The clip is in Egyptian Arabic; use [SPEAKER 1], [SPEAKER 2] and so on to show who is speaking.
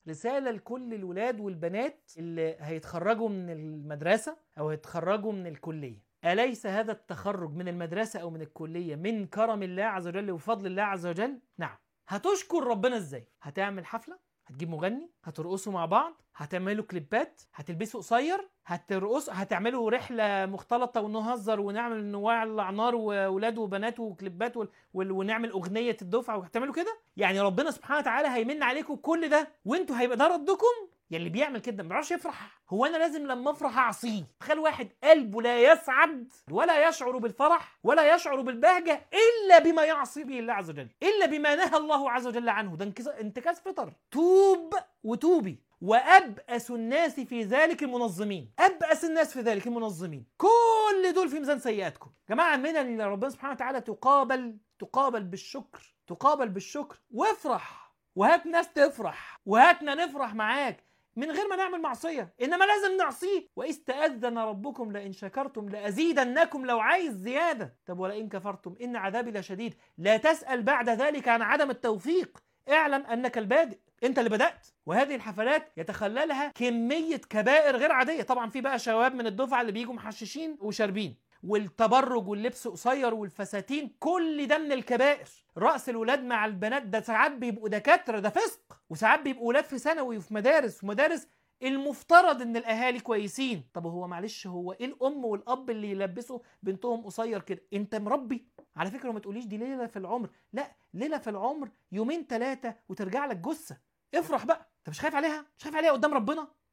[SPEAKER 1] رساله لكل الولاد والبنات اللي هيتخرجوا من المدرسه او هيتخرجوا من الكليه أليس هذا التخرج من المدرسة أو من الكلية من كرم الله عز وجل وفضل الله عز وجل؟ نعم هتشكر ربنا ازاي؟ هتعمل حفلة؟ هتجيب مغني؟ هترقصوا مع بعض؟ هتعملوا كليبات؟ هتلبسوا قصير؟ هترقصوا هتعملوا رحلة مختلطة ونهزر ونعمل نولع نار وولاد وبنات وكليبات وال... وال... ونعمل أغنية الدفعة وهتعملوا كده؟ يعني ربنا سبحانه وتعالى هيمن عليكم كل ده وانتوا هيبقى ده ردكم؟ يعني اللي بيعمل كده ما بيعرفش يفرح هو انا لازم لما افرح اعصيه تخيل واحد قلبه لا يسعد ولا يشعر بالفرح ولا يشعر بالبهجه الا بما يعصي به الله عز وجل الا بما نهى الله عز وجل عنه ده انتكاس فطر توب وتوبي وابأس الناس في ذلك المنظمين ابأس الناس في ذلك المنظمين كل دول في ميزان سيئاتكم جماعه من ان ربنا سبحانه وتعالى تقابل تقابل بالشكر تقابل بالشكر وافرح وهات ناس تفرح وهاتنا نفرح معاك من غير ما نعمل معصية إنما لازم نعصيه وإذ تأذن ربكم لئن شكرتم لأزيدنكم لو عايز زيادة طب ولئن كفرتم إن عذابي لشديد لا تسأل بعد ذلك عن عدم التوفيق اعلم أنك البادئ انت اللي بدات وهذه الحفلات يتخللها كميه كبائر غير عاديه طبعا في بقى شباب من الدفعه اللي بيجوا محششين وشاربين والتبرج واللبس قصير والفساتين كل ده من الكبائر رأس الولاد مع البنات ده ساعات بيبقوا دكاترة ده فسق وساعات بيبقوا ولاد في ثانوي وفي مدارس ومدارس المفترض ان الاهالي كويسين طب هو معلش هو ايه الام والاب اللي يلبسوا بنتهم قصير كده انت مربي على فكره ما تقوليش دي ليله في العمر لا ليله في العمر يومين ثلاثه وترجع لك جثه افرح بقى انت مش خايف عليها مش خايف عليها قدام ربنا